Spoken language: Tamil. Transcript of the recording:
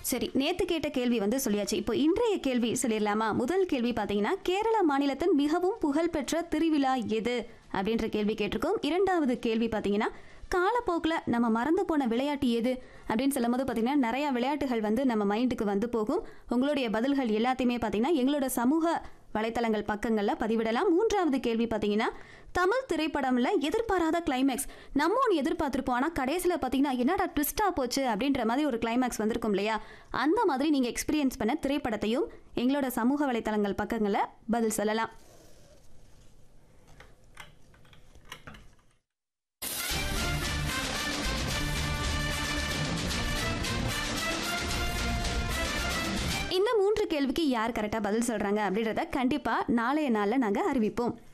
சரி நேத்து கேட்ட கேள்வி வந்து சொல்லியாச்சு இப்போ இன்றைய கேள்வி சொல்லிடலாமா முதல் கேள்வி பார்த்தீங்கன்னா கேரள மாநிலத்தின் மிகவும் புகழ்பெற்ற திருவிழா எது அப்படின்ற கேள்வி கேட்டிருக்கோம் இரண்டாவது கேள்வி பார்த்தீங்கன்னா காலப்போக்கில் நம்ம மறந்து போன விளையாட்டு எது அப்படின்னு சொல்லும்போது பார்த்தீங்கன்னா நிறைய விளையாட்டுகள் வந்து நம்ம மைண்டுக்கு வந்து போகும் உங்களுடைய பதில்கள் எல்லாத்தையுமே பார்த்தீங்கன்னா எங்களோட சமூக வலைத்தளங்கள் பக்கங்களில் பதிவிடலாம் மூன்றாவது கேள்வி பார்த்தீங்கன்னா தமிழ் திரைப்படம்ல எதிர்பாராத கிளைமேக்ஸ் நம்ம ஒன்று எதிர்பார்த்துருப்போம் ஆனால் கடைசியில் பார்த்தீங்கன்னா என்னடா ட்விஸ்டாக போச்சு அப்படின்ற மாதிரி ஒரு கிளைமேக்ஸ் வந்திருக்கும் இல்லையா அந்த மாதிரி நீங்கள் எக்ஸ்பீரியன்ஸ் பண்ண திரைப்படத்தையும் எங்களோட சமூக வலைத்தளங்கள் பக்கங்களில் பதில் சொல்லலாம் இந்த மூன்று கேள்விக்கு யார் கரெக்டாக பதில் சொல்கிறாங்க அப்படின்றத கண்டிப்பாக நாளைய நாளில் நாங்கள் அறிவிப்போம்